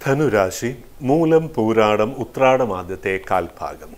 ധനുരാശി മൂലം പൂരാടം ഉത്രാടം ആദ്യത്തെ കാൽഭാഗം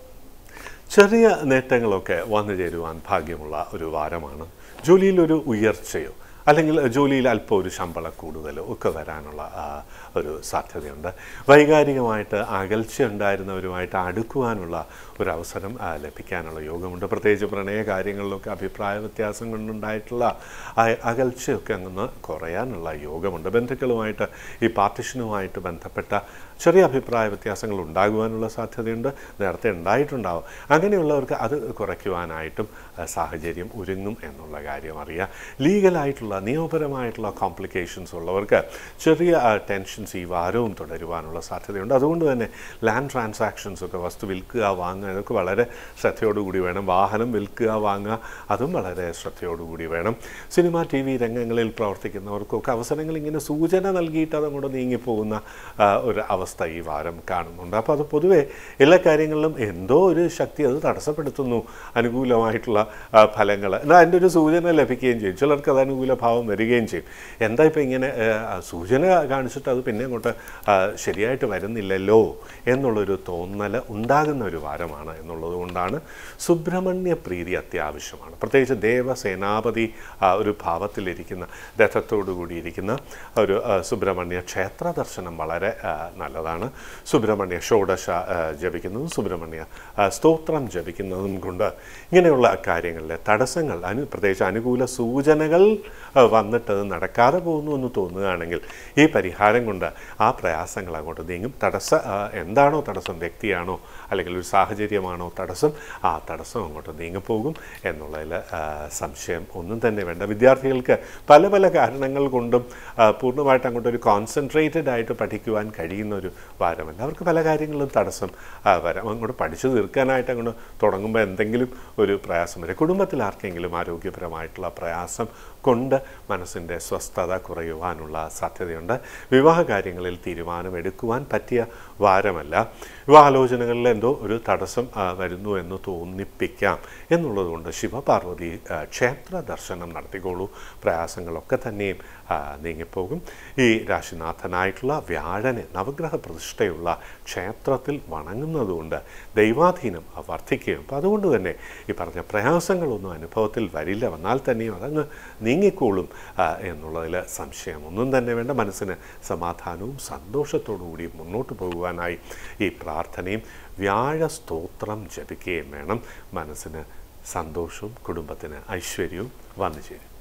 ചെറിയ നേട്ടങ്ങളൊക്കെ വന്നു ചേരുവാൻ ഭാഗ്യമുള്ള ഒരു വാരമാണ് ജോലിയിൽ ഒരു ഉയർച്ചയോ അല്ലെങ്കിൽ ജോലിയിൽ അല്പം ഒരു ശമ്പള കൂടുതലോ ഒക്കെ വരാനുള്ള ആ, ഒരു സാധ്യതയുണ്ട് വൈകാരികമായിട്ട് അകൽച്ച ഉണ്ടായിരുന്നവരുമായിട്ട് അടുക്കുവാനുള്ള ഒരു അവസരം ആ, ലഭിക്കാനുള്ള യോഗമുണ്ട് പ്രത്യേകിച്ച് പ്രണയ കാര്യങ്ങളിലൊക്കെ അഭിപ്രായ വ്യത്യാസം കൊണ്ടുണ്ടായിട്ടുള്ള ആ- അകൽച്ചയൊക്കെ അങ്ങ് കുറയാനുള്ള യോഗമുണ്ട് ബന്ധുക്കളുമായിട്ട് ഈ പാർട്ടിഷനുമായിട്ട് ബന്ധപ്പെട്ട ചെറിയ അഭിപ്രായ വ്യത്യാസങ്ങൾ ഉണ്ടാകുവാനുള്ള സാധ്യതയുണ്ട് നേരത്തെ ഉണ്ടായിട്ടുണ്ടാവും അങ്ങനെയുള്ളവർക്ക് അത് കുറയ്ക്കുവാനായിട്ടും ആ, സാഹചര്യം ഒരുങ്ങും എന്നുള്ള കാര്യം അറിയാം ലീഗലായിട്ടുള്ള നിയമപരമായിട്ടുള്ള കോംപ്ലിക്കേഷൻസ് ഉള്ളവർക്ക് ചെറിയ ടെൻഷൻസ് ഈ വാരവും തുടരുവാനുള്ള സാധ്യതയുണ്ട് അതുകൊണ്ട് തന്നെ ലാൻഡ് ട്രാൻസാക്ഷൻസ് ഒക്കെ വസ്തു വിൽക്കുക വാങ്ങുക ഇതൊക്കെ വളരെ ശ്രദ്ധയോടുകൂടി വേണം വാഹനം വിൽക്കുക വാങ്ങുക അതും വളരെ ശ്രദ്ധയോടുകൂടി വേണം സിനിമ ടി വി രംഗങ്ങളിൽ പ്രവർത്തിക്കുന്നവർക്കൊക്കെ അവസരങ്ങൾ ഇങ്ങനെ സൂചന നൽകിയിട്ട് അതങ്ങോട്ട് നീങ്ങിപ്പോകുന്ന ആ, ഒരു അവസ്ഥ ഈ വാരം കാണുന്നുണ്ട് അപ്പോൾ അത് പൊതുവെ എല്ലാ കാര്യങ്ങളിലും എന്തോ ഒരു ശക്തി അത് തടസ്സപ്പെടുത്തുന്നു അനുകൂലമായിട്ടുള്ള ഫലങ്ങൾ എന്നാൽ അതിൻ്റെ ഒരു സൂചന ലഭിക്കുകയും ചെയ്യും ചിലർക്ക് അത് അനുകൂല ഭാവം വരികയും ചെയ്യും എന്താ ഇപ്പം ഇങ്ങനെ ആ, സൂചന കാണിച്ചിട്ട് അത് പിന്നെ അങ്ങോട്ട് ആ, ശരിയായിട്ട് വരുന്നില്ലല്ലോ എന്നുള്ളൊരു തോന്നൽ ഉണ്ടാകുന്ന ഒരു വാരമാണ് എന്നുള്ളത് കൊണ്ടാണ് സുബ്രഹ്മണ്യ പ്രീതി അത്യാവശ്യമാണ് പ്രത്യേകിച്ച് ദേവസേനാപതി ആ, ഒരു ഭാവത്തിലിരിക്കുന്ന രഥത്തോടു കൂടിയിരിക്കുന്ന ഒരു ആ, സുബ്രഹ്മണ്യ ക്ഷേത്ര ദർശനം വളരെ ആ, നല്ലതാണ് സുബ്രഹ്മണ്യ ഷോഡശ ആ, ജപിക്കുന്നതും സുബ്രഹ്മണ്യ ആ, സ്തോത്രം ജപിക്കുന്നതും കൊണ്ട് ഇങ്ങനെയുള്ള കാര്യങ്ങളിലെ തടസ്സങ്ങൾ അനു പ്രത്യേകിച്ച് അനുകൂല സൂചനകൾ ആ, വന്നിട്ട് അത് നടക്കാതെ പോകുന്നു എന്ന് തോന്നുകയാണെങ്കിൽ ഈ പരിഹാരം കൊണ്ട് ആ പ്രയാസങ്ങൾ അങ്ങോട്ട് നീങ്ങും തടസ്സ ആ, എന്താണോ തടസ്സം വ്യക്തിയാണോ അല്ലെങ്കിൽ ഒരു സാഹചര്യമാണോ തടസ്സം ആ തടസ്സം അങ്ങോട്ട് നീങ്ങിപ്പോകും എന്നുള്ളതിൽ ആ, സംശയം ഒന്നും തന്നെ വേണ്ട വിദ്യാർത്ഥികൾക്ക് പല പല കാരണങ്ങൾ കൊണ്ടും ആ, പൂർണ്ണമായിട്ട് അങ്ങോട്ട് ഒരു കോൺസെൻട്രേറ്റഡ് ആയിട്ട് പഠിക്കുവാൻ കഴിയുന്ന ഒരു വാരമല്ല അവർക്ക് പല കാര്യങ്ങളും തടസ്സം ആ, വരാം അങ്ങോട്ട് പഠിച്ചു തീർക്കാനായിട്ട് അങ്ങോട്ട് തുടങ്ങുമ്പോൾ എന്തെങ്കിലും ഒരു പ്രയാസം വരും കുടുംബത്തിൽ ആർക്കെങ്കിലും ആരോഗ്യപരമായിട്ടുള്ള പ്രയാസം കൊണ്ട് മനസ്സിൻ്റെ സ്വസ്ഥത കുറയുവാനുള്ള സാധ്യതയുണ്ട് വിവാഹ കാര്യങ്ങളിൽ തീരുമാനമെടുക്കുവാൻ പറ്റിയ വാരമല്ല വിവാഹാലോചനകളിൽ എന്തോ ഒരു തടസ്സം ആ, വരുന്നു എന്ന് തോന്നിപ്പിക്കാം എന്നുള്ളതുകൊണ്ട് ശിവപാർവതി ആ, ക്ഷേത്ര ദർശനം നടത്തിക്കോളൂ പ്രയാസങ്ങളൊക്കെ തന്നെയും ആ, നീങ്ങിപ്പോകും ഈ രാശിനാഥനായിട്ടുള്ള വ്യാഴന് നവഗ്രഹ പ്രതിഷ്ഠയുള്ള ക്ഷേത്രത്തിൽ വണങ്ങുന്നതുകൊണ്ട് ദൈവാധീനം വർദ്ധിക്കുകയും അപ്പം അതുകൊണ്ട് തന്നെ ഈ പറഞ്ഞ പ്രയാസങ്ങളൊന്നും അനുഭവത്തിൽ വരില്ല വന്നാൽ തന്നെയും അതങ്ങ് നീങ്ങിക്കോളും ആ, എന്നുള്ളതിൽ സംശയമൊന്നും തന്നെ വേണ്ട മനസ്സിന് സമാധാനവും സന്തോഷത്തോടു കൂടി മുന്നോട്ട് പോകുവാനായി ഈ പ്രാർത്ഥനയും വ്യാഴ സ്തോത്രം ജപിക്കുകയും വേണം മനസ്സിന് സന്തോഷവും കുടുംബത്തിന് ഐശ്വര്യവും വന്നു ചേരും